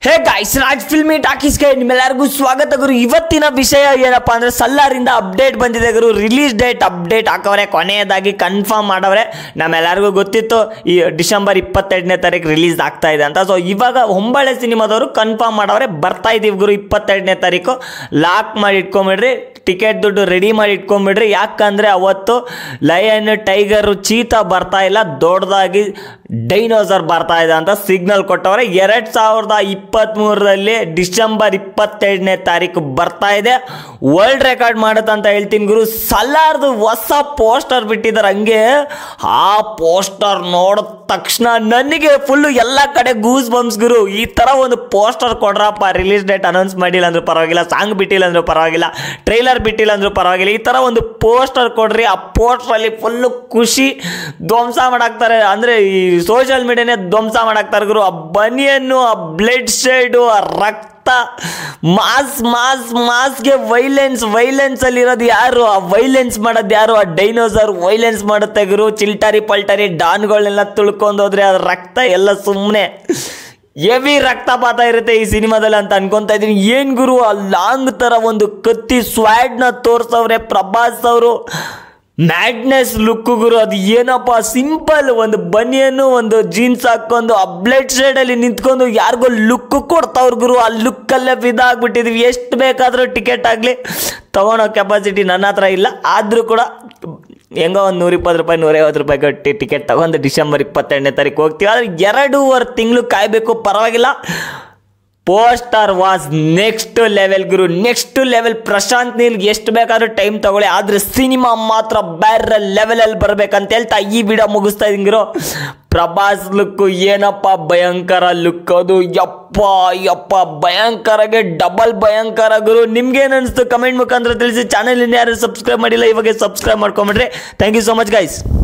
ಹೇ guys Raj filmy ಟಾಕೀಸ್ಗೆ ನಿಮ್ಮೆಲ್ಲರಿಗೂ ಸ್ವಾಗತ ಗುರು ಇವತ್ತಿನ ವಿಷಯ ಏನಪ್ಪಾ ಅಂದ್ರೆ ಸಲ್ಲಾರಿಂದ ಅಪ್ಡೇಟ್ ಬಂದಿದೆ ಗುರು ರಿಲೀಸ್ ಡೇಟ್ ಅಪ್ಡೇಟ್ ಹಾಕವ್ರೆ ಕೊನೆಯದಾಗಿ ಕನ್ಫರ್ಮ್ ಮಾಡವ್ರೆ ನಮ್ಮೆಲ್ಲರಿಗೂ ಗೊತ್ತಿತ್ತು ಈ ಡಿಸೆಂಬರ್ ಇಪ್ಪತ್ತೆರಡನೇ ತಾರೀಕು ರಿಲೀಸ್ ಆಗ್ತಾ ಇದೆ ಅಂತ ಸೊ ಇವಾಗ ಹೊಂಬಳೆ ಸಿನಿಮಾದವರು ಕನ್ಫರ್ಮ್ ಮಾಡವ್ರೆ ಬರ್ತಾ ಇದೀವಿ ಗುರು ಇಪ್ಪತ್ತೆರಡನೇ ತಾರೀಕು ಲಾಕ್ ಮಾಡಿ ಇಟ್ಕೊಂಬಿಡ್ರಿ ಟಿಕೆಟ್ ದುಡ್ಡು ರೆಡಿ ಮಾಡಿ ಇಟ್ಕೊಂಬಿಡ್ರಿ ಯಾಕಂದ್ರೆ ಅವತ್ತು ಲಯನ್ ಟೈಗರ್ ಚೀತಾ ಬರ್ತಾ ಇಲ್ಲ ದೊಡ್ಡದಾಗಿ ಡೈನೋಸರ್ ಬರ್ತಾ ಇದೆ ಅಂತ ಸಿಗ್ನಲ್ ಕೊಟ್ಟವ್ರೆ ಎರಡ್ ಸಾವಿರದ ಇಪ್ಪತ್ತ್ ಮೂರರಲ್ಲಿ ಡಿಸೆಂಬರ್ ಇಪ್ಪತ್ತೆರಡನೇ ತಾರೀಕು ಬರ್ತಾ ಇದೆ ವರ್ಲ್ಡ್ ರೆಕಾರ್ಡ್ ಮಾಡುತ್ತೆ ಅಂತ ಹೇಳ್ತೀನಿ ಗುರು ಸಲಾರ್ದು ಹೊಸ ಪೋಸ್ಟರ್ ಬಿಟ್ಟಿದ್ದಾರೆ ಹಂಗೆ ಆ ಪೋಸ್ಟರ್ ನೋಡಿದ ತಕ್ಷಣ ನನಗೆ ಫುಲ್ಲು ಎಲ್ಲ ಕಡೆ ಗೂಸ್ ಬಂಪ್ಸ್ ಗುರು ಈ ತರ ಒಂದು ಪೋಸ್ಟರ್ ಕೊಡ್ರಪ್ಪ ರಿಲೀಸ್ ಡೇಟ್ ಅನೌನ್ಸ್ ಮಾಡಿಲ್ಲ ಅಂದ್ರೂ ಪರವಾಗಿಲ್ಲ ಸಾಂಗ್ ಬಿಟ್ಟಿಲ್ಲ ಅಂದ್ರೂ ಪರವಾಗಿಲ್ಲ ಟ್ರೈಲರ್ ಬಿಟ್ಟಿಲ್ಲ ಅಂದ್ರೂ ಪರವಾಗಿಲ್ಲ ಈ ತರ ಒಂದು ಪೋಸ್ಟರ್ ಕೊಡ್ರಿ ಆ poster ಅಲ್ಲಿ ಫುಲ್ಲು ಖುಷಿ ಧ್ವಂಸ ಮಾಡಾಕ್ತಾರೆ ಅಂದ್ರೆ ಈ ಸೋಷಿಯಲ್ ಮೀಡಿಯಾನೇ ಧ್ವಂಸ ಮಾಡಾಕ್ತಾರೆ ಗುರು ಆ ಬನಿಯನ್ನು ಆ ಬ್ಲಡ್ ಶೇಡು ಆ ರಕ್ತ ಮಾಸ್ ಮಾಸ್ ಮಾಸ್ಗೆ ವೈಲೆನ್ಸ್ ವೈಲೆನ್ಸ್ ಅಲ್ಲಿ ಇರೋದು ಯಾರು ಆ ವೈಲೆನ್ಸ್ ಮಾಡೋದು ಯಾರು ಆ ಡೈನೋಸರ್ ವೈಲೆನ್ಸ್ ಮಾಡುತ್ತೆ ಗುರು ಚಿಲ್ಟಾರಿ ಪಲ್ಟಾರಿ ಡಾನ್ಗಳನ್ನೆಲ್ಲ ತುಳ್ಕೊಂಡು ಹೋದ್ರೆ ಆ ರಕ್ತ ಎಲ್ಲ ಸುಮ್ಮನೆ ಹೆವಿ ರಕ್ತಪಾತ ಇರುತ್ತೆ ಈ ಸಿನಿಮಾದಲ್ಲಿ ಅಂತ ಅನ್ಕೊಂತ ಇದೀನಿ ಏನ್ ಗುರು ಆ ಲಾಂಗ್ ತರ ಒಂದು ಕತ್ತಿ ಸ್ವ್ಯಾಡ್ನ ತೋರ್ಸವ್ರೆ ಪ್ರಭಾಸ್ ಅವರು ಮ್ಯಾಡ್ನೆಸ್ ಲುಕ್ ಗುರು ಅದು ಏನಪ್ಪ ಸಿಂಪಲ್ ಒಂದು ಬನಿಯನ್ನು ಒಂದು ಜೀನ್ಸ್ ಹಾಕೊಂಡು ಆ ಬ್ಲಡ್ ಶೇಡ್ ಅಲ್ಲಿ ನಿಂತ್ಕೊಂಡು ಯಾರಿಗೋ ಲುಕ್ ಕೊಡ್ತಾವ್ರ ಗುರು ಆ ಲುಕ್ ಅಲ್ಲೇ ಬಿದ್ದಾಗ್ಬಿಟ್ಟಿದ್ವಿ ಎಷ್ಟು ಬೇಕಾದ್ರೂ ಟಿಕೆಟ್ ಆಗಲಿ ತಗೊಳೋ ಕೆಪಾಸಿಟಿ ನನ್ನ ಹತ್ರ ಇಲ್ಲ ಆದರೂ ಕೂಡ ಹೆಂಗೋ ಒಂದು ನೂರಿಪ್ಪತ್ತು ರೂಪಾಯಿ ನೂರೈವತ್ತು ರೂಪಾಯಿ ಕಟ್ಟಿ ಟಿಕೆಟ್ ತಗೊಂಡು ಡಿಸೆಂಬರ್ ಇಪ್ಪತ್ತೆರಡನೇ ತಾರೀಕು ಹೋಗ್ತೀವಿ ಆದರೆ ಎರಡೂವರೆ ತಿಂಗಳು ಕಾಯಬೇಕು ಪರವಾಗಿಲ್ಲ ಪೋಸ್ಟರ್ ವಾಸ್ ನೆಕ್ಸ್ಟ್ ಲೆವೆಲ್ ಗುರು ನೆಕ್ಸ್ಟ್ ಲೆವೆಲ್ ಪ್ರಶಾಂತ್ ನೀಲ್ ಎಷ್ಟು ಬೇಕಾದ್ರೂ ಟೈಮ್ ತಗೊಳ್ಳಿ ಆದ್ರೆ ಸಿನಿಮಾ ಮಾತ್ರ ಬೇರೆ ಲೆವೆಲಲ್ಲಿ ಬರ್ಬೇಕಂತ ಹೇಳ್ತಾ ಈ ವಿಡಿಯೋ ಮುಗಿಸ್ತಾ ಇದೀನಿ ಗುರು ಪ್ರಭಾಸ್ ಲುಕ್ ಏನಪ್ಪ ಭಯಂಕರ ಲುಕ್ ಅದು ಯಪ್ಪ ಯಪ್ಪ ಭಯಂಕರಗೆ ಡಬಲ್ ಭಯಂಕರ ಗುರು ನಿಮ್ಗೇನು ಅನಿಸ್ತು ಕಮೆಂಟ್ ಮುಖಾಂತರ ತಿಳಿಸಿ ಚಾನಲ್ ಯಾರು ಸಬ್ಸ್ಕ್ರೈಬ್ ಮಾಡಿಲ್ಲ ಇವಾಗ ಸಬ್ಸ್ಕ್ರೈಬ್ ಮಾಡ್ಕೊಂಬಿಡ್ರಿ thank you so much guys